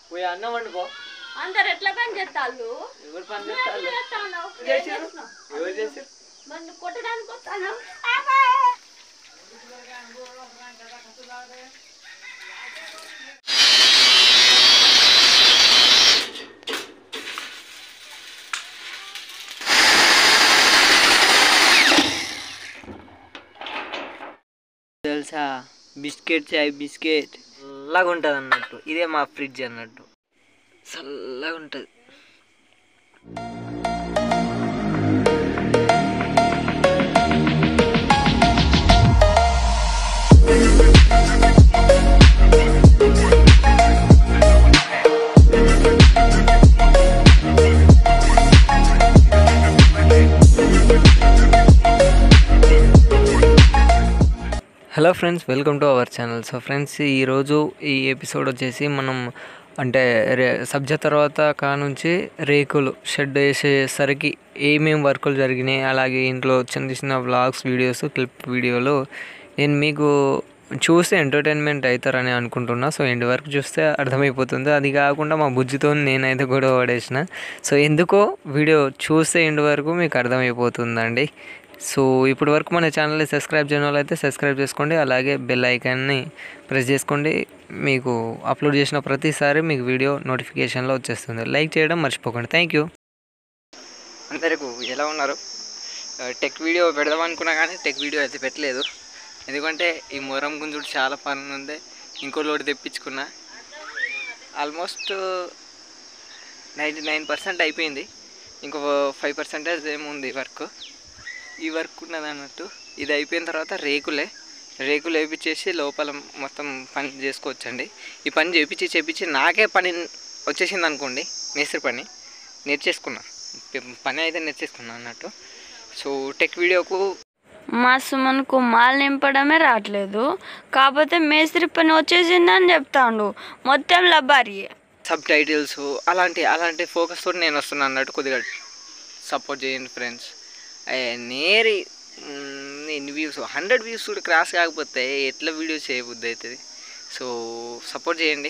పోయి అన్నం వండుకో అందరు ఎట్లా పని చేస్తాళ్ళు ఎవరు పని నువ్వు ఎట్లా చేస్తారు చేస్తాన్నావు? ఏం చేసిర్రు? చేస్తున్నావు? ఎవరు చేసారు మరి నువ్వు కొట్టడానికి వస్తాను తెలుసా బిస్కెట్ చాయ్ బిస్కెట్ చల్లగా ఉంటుంది అన్నట్టు ఇదే మా ఫ్రిడ్జ్ అన్నట్టు చల్లగా ఉంటుంది hello friends welcome to our channel so friends ఈరోజు ఈ ఎపిసోడ్ వచ్చేసి మనం అంటే రే సబ్జెక్ట్ తర్వాత కానుంచి రేకులు షెడ్ వేసేసరికి ఏమేం వర్కులు జరిగినాయి అలాగే ఇంట్లో చిన్న చిన్న వ్లాగ్స్ వీడియోస్ క్లిప్ వీడియోలు నేను మీకు చూస్తే ఎంటర్టైన్మెంట్ అవుతారని అనుకుంటున్నా సో ఎండ్ వరకు చూస్తే అర్థమైపోతుంది అది కాకుండా మా బుజ్జితో నేనైతే గొడవ పడేసిన సో ఎందుకో వీడియో చూస్తే ఎండ్ వరకు మీకు అర్థమైపోతుందండి సో ఇప్పటి వరకు మన ఛానల్ని సబ్స్క్రైబ్ చేయని వాళ్ళు అయితే సబ్స్క్రైబ్ చేసుకోండి అలాగే బెల్ ఐకాన్ని ప్రెస్ చేసుకోండి మీకు అప్లోడ్ చేసిన ప్రతిసారి మీకు వీడియో నోటిఫికేషన్లో వచ్చేస్తుంది లైక్ చేయడం మర్చిపోకండి థ్యాంక్ యూ అందరికీ ఎలా ఉన్నారు టెక్ వీడియో పెడదాం అనుకున్నా కానీ టెక్ వీడియో అయితే పెట్టలేదు ఎందుకంటే ఈ మొరం గుంజుడు చాలా పని ఉంది ఇంకో లోడ్ తెప్పించుకున్నా ఆల్మోస్ట్ నైంటీ నైన్ పర్సెంట్ అయిపోయింది ఇంకో ఫైవ్ పర్సెంటేజ్ ఏముంది వర్క్ ఈ వర్క్ ఉన్నది అన్నట్టు ఇది అయిపోయిన తర్వాత రేకులే రేకులు వేపించేసి లోపల మొత్తం పని చేసుకోవచ్చండి ఈ పని చేపించి చేపించి నాకే పని వచ్చేసింది అనుకోండి మేస్త్రి పని నేర్చేసుకున్నా ప- పని అయితే నేర్చేసుకున్నా అన్నట్టు సో టెక్ వీడియోకు మా సుమన్కు మాల్ నింపడమే రావట్లేదు కాకపోతే మేస్త్రి పని వచ్చేసిందని చెప్తాండు మొత్తం లబ్బారి సబ్ టైటిల్స్ అలాంటి అలాంటి ఫోకస్ తోటి నేను వస్తున్నాను అన్నట్టు కొద్దిగా సపోర్ట్ చేయండి ఫ్రెండ్స్ నేరి మ్, ఎన్ని వ్యూస్ హండ్రెడ్ వ్యూస్ కూడా క్రాస్ కాకపోతే ఎట్లా వీడియో చేయబుద్ది అవుతుంది సో సపోర్ట్ చేయండి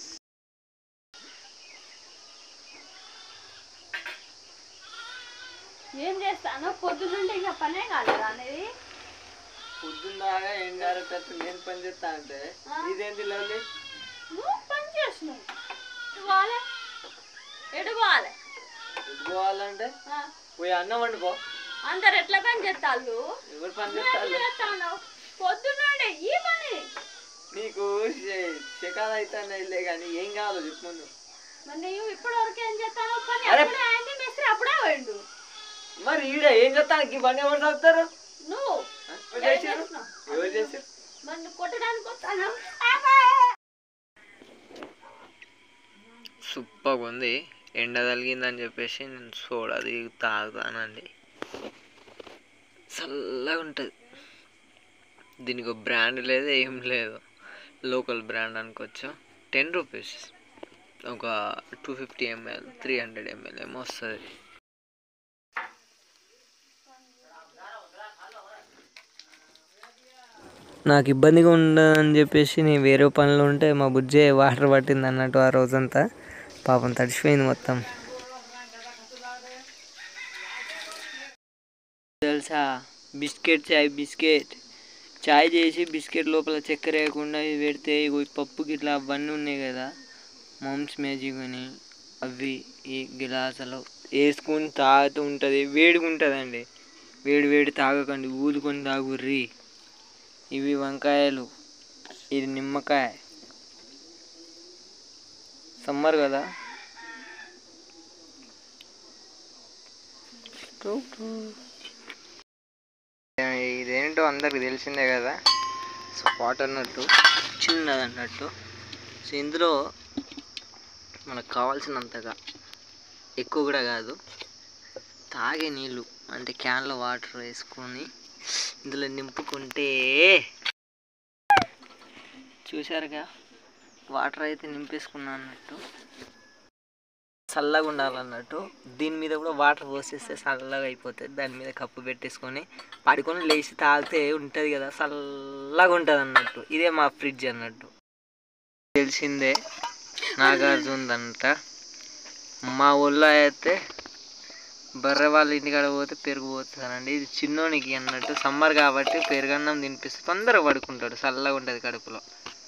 ఏం చేస్తాను పొద్దునుండి ఇంకా పనే కాలేదా అనేది పొద్దున్నగా ఏం గారెట్టు నేను పని చేస్తా అంటే ఇదేంటి లవ్లీ నువ్వు పని చేసినావు పోవాలి ఎడు పోవాలి పోవాలంటే ఆ, పోయి అన్నం వండుకో అందరు ఎట్లా పని చేస్తాళ్ళు ఎవరు పని నువ్వు ఎట్లా చేస్తాన్నావు పొద్దున్నుండి ఈ పని నీకు శకాలు అవుతాయిలే కానీ ఏం కావాలో చెప్పు ముందు మరి నువ్వు ఇప్పటి వరకు ఏం చేస్తాను పని అరే! అప్పుడే అయింది మేస్త్రి అప్పుడే పోయిండు మరి ఈడ ఏం చేస్తానికి పని ఎవరు చదువుతారు నువ్వు ఎవరు ఏం చేసారు చేస్తున్నావు? ఎవరు చేసారు మరి నువ్వు కొట్టడానికి వస్తాను సూపర్గా ఉంది ఎండ తగిలిందని చెప్పేసి నేను సోడా అది తాగుతానండి చల్లగా ఉంటుంది దీనికి ఒక బ్రాండ్ లేదు ఏం లేదు లోకల్ బ్రాండ్ అనుకోవచ్చు టెన్ రూపీస్ ఒక two fifty ML three hundred ML ఏమో వస్తుంది నాకు ఇబ్బందిగా ఉండదని చెప్పేసి నేను వేరే పనులు ఉంటే మా బుజ్జే వాటర్ పట్టింది అన్నట్టు ఆ రోజంతా పాపం తడిసిపోయింది మొత్తం తెలుసా బిస్కెట్ చాయ్ బిస్కెట్ చాయ్ చేసి బిస్కెట్ లోపల చక్కెర వేయకుండా ఇది పెడితే ఇగో ఈ పప్పు గిట్లా అవన్నీ ఉన్నాయి కదా మమ్స్ మ్యాజిక్ అని అవి ఈ గిలాసులో వేసుకొని తాగుతూ ఉంటుంది వేడిగా ఉంటుందండి వేడి వేడి తాగకండి ఊదుకొని తాగుర్రి ఇవి వంకాయలు ఇది నిమ్మకాయ సమ్మర్ కదా ఇదేంటో అందరికి తెలిసిందే కదా స్పాట్ అన్నట్టు చిన్నది అన్నట్టు సో ఇందులో మనకు కావాల్సినంతగా ఎక్కువ కూడా కాదు తాగే నీళ్ళు అంటే క్యాన్లో వాటర్ వేసుకొని ఇందులో నింపుకుంటే చూశారుగా వాటర్ అయితే నింపేసుకున్నా అన్నట్టు చల్లగా ఉండాలన్నట్టు దీని మీద కూడా వాటర్ పోసేస్తే చల్లగా అయిపోతుంది దాని మీద కప్పు పెట్టేసుకొని పడుకొని లేచి తాగితే ఉంటుంది కదా చల్లగా ఉంటుంది అన్నట్టు ఇదే మా ఫ్రిడ్జ్ అన్నట్టు తెలిసిందే నాగార్జునదంట మా ఊళ్ళో అయితే బర్రె వాళ్ళ ఇంటికాడ పోతే పెరుగు పోతుందండి ఇది చిన్నోనికి అన్నట్టు సమ్మర్ కాబట్టి పెరుగన్నం తినిపిస్తే తొందరగా పడుకుంటాడు చల్లగా ఉంటుంది కడుపులో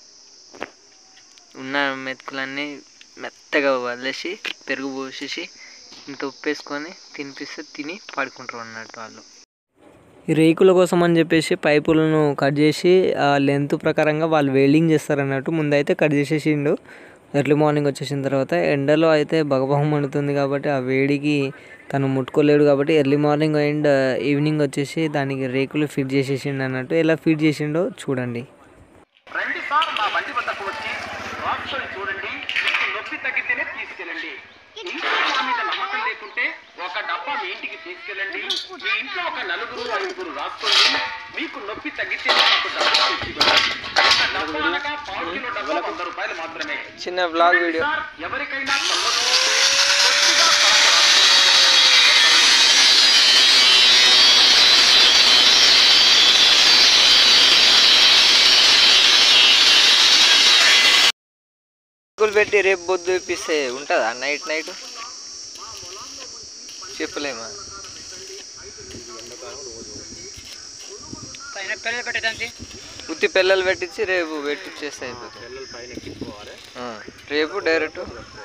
ఉన్న మెతుకులన్నీ మెత్తగా వదిలేసి పెరుగు పోసేసి ఇంత ఉప్పు వేసుకొని తినిపిస్తే తిని పడుకుంటారు అన్నట్టు వాళ్ళు ఈ రేకుల కోసం అని చెప్పేసి పైపులను కట్ చేసి ఆ లెంత్ ప్రకారంగా వాళ్ళు వెల్డింగ్ చేస్తారు అన్నట్టు ముందైతే కట్ చేసేసిండు ఎర్లీ మార్నింగ్ వచ్చేసిన తర్వాత ఎండలో అయితే బగబగం మండుతుంది కాబట్టి ఆ వేడికి తను ముట్టుకోలేడు కాబట్టి ఎర్లీ మార్నింగ్ అండ్ ఈవినింగ్ వచ్చేసి దానికి రేకులు ఫిట్ చేసేసిండు అన్నట్టు ఎలా ఫిట్ చేసిండో చూడండి రండి సార్ మా బండి వద్దకు వచ్చి రాసుకొని చూడండి మీకు నొప్పి తగ్గితేనే తీసుకెళ్ళండి ఇంట్లో మా మీద నమ్మకం లేకుంటే ఒక డబ్బా మీ ఇంటికి తీసుకెళ్ళండి మీ ఇంట్లో ఒక నలుగురు ఐదుగురు రాసుకోండి మీకు నొప్పి తగ్గితే మాకు డబ్బులు తెచ్చివ్వండి ఒక డబ్బా అనగా పావు కిలో డబ్బా వంద రూపాయలు మాత్రమే చిన్న బ్లాగ్ వీడియో సార్ ఎవరికైనా తలనొప్పి వస్తే కొద్దిగా పలక రాసుకోండి. రేకులు పెట్టి రేపు బొద్దు ఇప్పిస్తే ఉంటుందా నైట్ నైట్ చెప్పలేమా ఉత్తి పిల్లలు పెట్టించి రేపు పెట్టిచ్చేస్తే అయిపోతుంది ఆ, రేపు డైరెక్ట్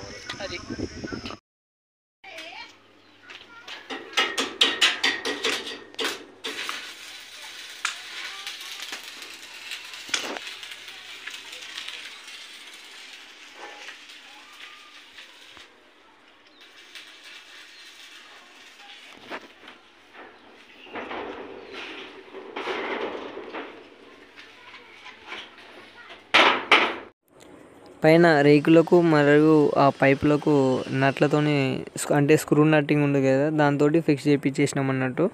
పైన రేకులకు మరియు ఆ పైపులకు నట్లతోని స్క్- అంటే స్క్రూ నట్టింగ్ ఉంది కదా దాంతో ఫిక్స్ చేయించేసినాం అన్నట్టు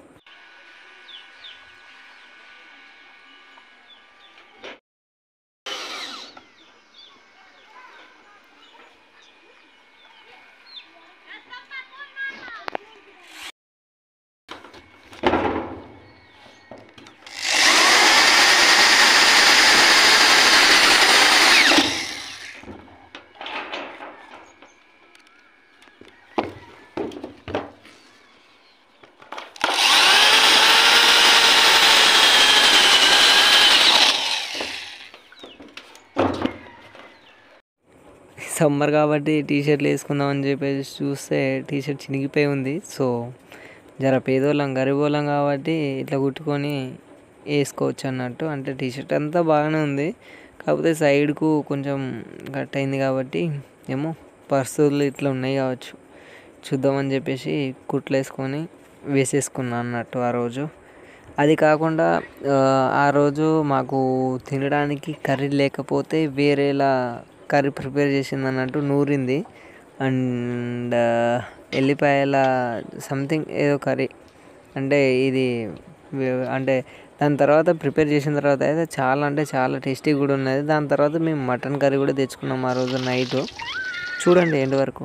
సమ్మర్ కాబట్టి టీ షర్ట్లు వేసుకుందాం అని చెప్పేసి చూస్తే టీ షర్ట్ చినిగిపోయి ఉంది సో జర పేదోళ్ళం గరీబోళ్ళం కాబట్టి ఇట్లా కుట్టుకొని వేసుకోవచ్చు అన్నట్టు అంటే టీ షర్ట్ అంతా బాగానే ఉంది కాకపోతే సైడ్కు కొంచెం కట్ అయింది కాబట్టి ఏమో పరిస్థితులు ఇట్లా ఉన్నాయి కావచ్చు చూద్దామని చెప్పేసి కుట్లు వేసుకొని వేసేసుకున్నా అన్నట్టు ఆ రోజు అది కాకుండా ఆ, ఆ రోజు మాకు తినడానికి కర్రీ లేకపోతే వేరేలా కర్రీ ప్రిపేర్ చేసింది అన్నట్టు నూరింది అండ్ ఎల్లిపాయల సంథింగ్ ఏదో కర్రీ అంటే ఇది వే- అంటే దాని తర్వాత ప్రిపేర్ చేసిన తర్వాత అయితే చాలా అంటే చాలా టేస్టీ కూడా ఉన్నది దాని తర్వాత మేము మటన్ కర్రీ కూడా తెచ్చుకున్నాం ఆ రోజు నైట్ చూడండి ఎండ్ వరకు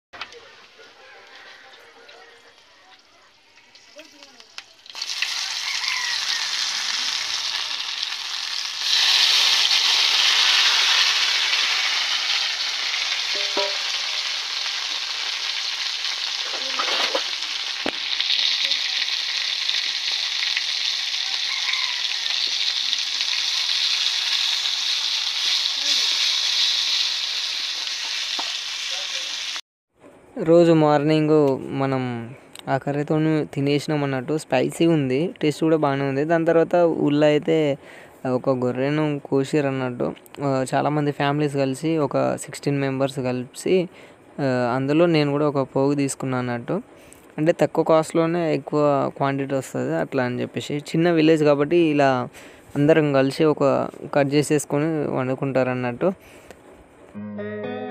రోజు మార్నింగ్ మనం ఆ కర్రీతో తినేసినాం అన్నట్టు స్పైసీ ఉంది టేస్ట్ కూడా బాగానే ఉంది దాని తర్వాత ఊళ్ళో అయితే ఒక గొర్రెను కోసిరు అన్నట్టు ఆ, చాలామంది ఫ్యామిలీస్ కలిసి ఒక సిక్స్టీన్ మెంబర్స్ కలిసి ఆ, అందులో నేను కూడా ఒక పోగు తీసుకున్నాను అన్నట్టు అంటే తక్కువ కాస్ట్లోనే ఎక్కువ క్వాంటిటీ వస్తుంది అట్లా అని చెప్పేసి చిన్న విలేజ్ కాబట్టి ఇలా అందరం కలిసి ఒక కట్ చేసేసుకొని వండుకుంటారు అన్నట్టు